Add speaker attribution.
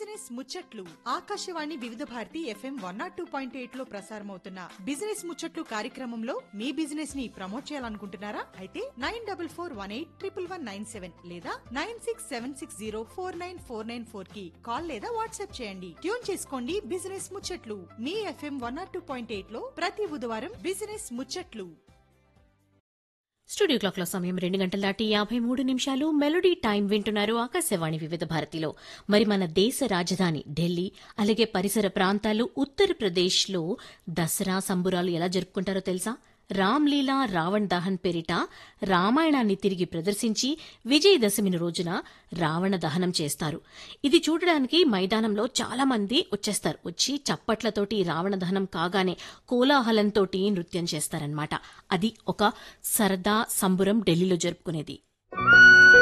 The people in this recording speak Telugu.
Speaker 1: బిజినెస్ ముచ్చట్లు Akashvani Vividh Bharati FM one nought two point eight లో ప్రసారమవుతున్న బిజినెస్ ముచ్చట్లు కార్యక్రమంలో మీ బిజినెస్ ని ప్రమోట్ చేయాలనుకుంటున్నారా అయితే nine double four one eight triple one nine seven లేదా nine six seven six zero four nine four nine four కి కాల్ లేదా వాట్సాప్ చేయండి ట్యూన్ చేసుకోండి బిజినెస్ ముచ్చట్లు మీ FM one nought two point eight లో ప్రతి బుధవారం బిజినెస్ ముచ్చట్లు
Speaker 2: స్టూడియో క్లాక్లో సమయం రెండు గంటల దాటి యాభై మూడు నిమిషాలు మెలోడీ టైం వింటున్నారు ఆకాశవాణి వివిధ భారతిలో మరి మన దేశ రాజధాని ఢిల్లీ అలాగే పరిసర ప్రాంతాలు ఉత్తరప్రదేశ్లో దసరా సంబురాలు ఎలా జరుపుకుంటారో తెలుసా రామ్లీలా రావణ్ దహన్ పేరిట రామాయణాన్ని తిరిగి ప్రదర్శించి విజయదశమి రోజున రావణ దహనం చేస్తారు ఇది చూడడానికి మైదానంలో చాలా మంది వచ్చేస్తారు వచ్చి చప్పట్లతోటి రావణ దహనం కాగానే కోలాహలంతోటి నృత్యం చేస్తారన్నమాట అది ఒక సరదా సంబురం ఢిల్లీలో జరుపుకునేది